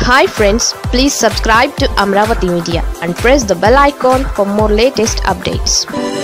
hi friends please subscribe to Amaravati media and press the bell icon for more latest updates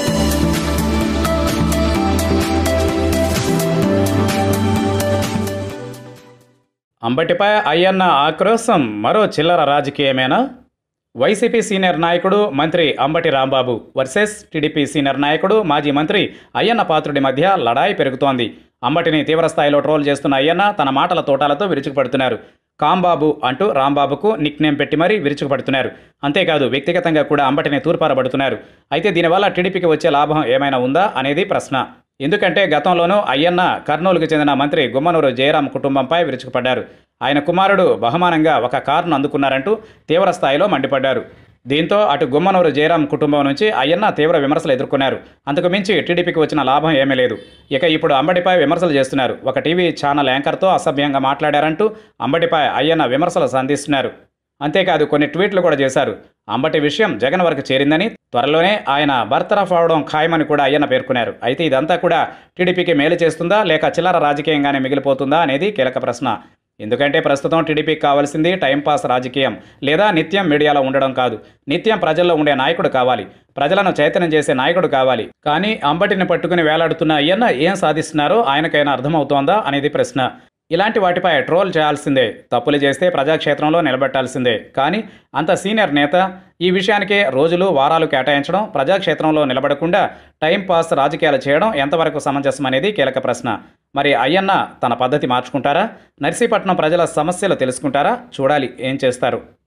అంబటిపై అయ్యన్న ఆక్రోశం మరో చిల్లర రాజకీయమేనా వైసీపీ సీనియర్ నాయకుడు మంత్రి Ambati Rambabu versus TDP senior నాయకుడు మాజీ మంత్రి అయ్యన్న పాత్రుడి మధ్య లడాయి పెరుగుతోంది అంబటిని తీవ్రస్థాయిలో ట్రోల్ చేస్తున్న అయ్యన్న తన మాటల తోటాలతో విరుచుకుపడుతున్నారు కాంబాబు అంటూ రాంబాబుకు నిక్ నేమ్ పెట్టి మరీ విరుచుకుపడుతున్నారు అంతేకాదు వ్యక్తిగతంగా కూడా అంబటిని తూర్పారబడుతున్నారు అయితే దీనివల్ల టీడీపీకి వచ్చే లాభం ఏమైనా ఉందా అనేది ప్రశ్న ఎందుకంటే గతంలోనూ అయ్యన్న కర్నూలుకు చెందిన మంత్రి గుమ్మనూరు జయరాం కుటుంబంపై విరుచుకుపడ్డారు ఆయన కుమారుడు బహుమానంగా ఒక కారును అందుకున్నారంటూ తీవ్ర స్థాయిలో మండిపడ్డారు దీంతో అటు గుమ్మనూరు జయరాం కుటుంబం నుంచి అయ్యన్న తీవ్ర విమర్శలు ఎదుర్కొన్నారు అంతకు మించి టీడీపీకి వచ్చిన లాభం ఏమీ లేదు ఇక ఇప్పుడు అంబటిపై విమర్శలు చేస్తున్నారు ఒక టీవీ ఛానల్ యాంకర్తో అసభ్యంగా మాట్లాడారంటూ అంబటిపై అయ్యన్న విమర్శలు సంధిస్తున్నారు అంతేకాదు కొన్ని ట్వీట్లు కూడా చేశారు అంబటి విషయం జగన్ వరకు చేరిందని త్వరలోనే ఆయన బర్తరఫ్ అవడం ఖాయమని కూడా అయ్యన్న పేర్కొన్నారు అయితే ఇదంతా కూడా టీడీపీకి మేలు చేస్తుందా లేక చిల్లర రాజకీయంగానే మిగిలిపోతుందా అనేది కీలక ప్రశ్న ఎందుకంటే ప్రస్తుతం టీడీపీకి కావాల్సింది టైంపాస్ రాజకీయం లేదా నిత్యం మీడియాలో ఉండడం కాదు నిత్యం ప్రజల్లో ఉండే నాయకుడు కావాలి ప్రజలను చైతన్యం చేసే నాయకుడు కావాలి కానీ అంబటిని పట్టుకుని వేలాడుతున్న అయ్యన్న ఏం సాధిస్తున్నారో ఆయనకైనా అర్థమవుతోందా అనేది ప్రశ్న ఇలాంటి వాటిపై ట్రోల్ చేయాల్సిందే తప్పులు చేస్తే ప్రజాక్షేత్రంలో నిలబెట్టాల్సిందే కానీ అంత సీనియర్ నేత ఈ విషయానికే రోజులు వారాలు కేటాయించడం ప్రజాక్షేత్రంలో నిలబడకుండా టైం పాస్ రాజకీయాలు చేయడం ఎంతవరకు సమంజసం అనేది కీలక ప్రశ్న మరి అయ్యన్న తన పద్ధతి మార్చుకుంటారా నర్సీపట్నం ప్రజల సమస్యలు తెలుసుకుంటారా చూడాలి ఏం చేస్తారు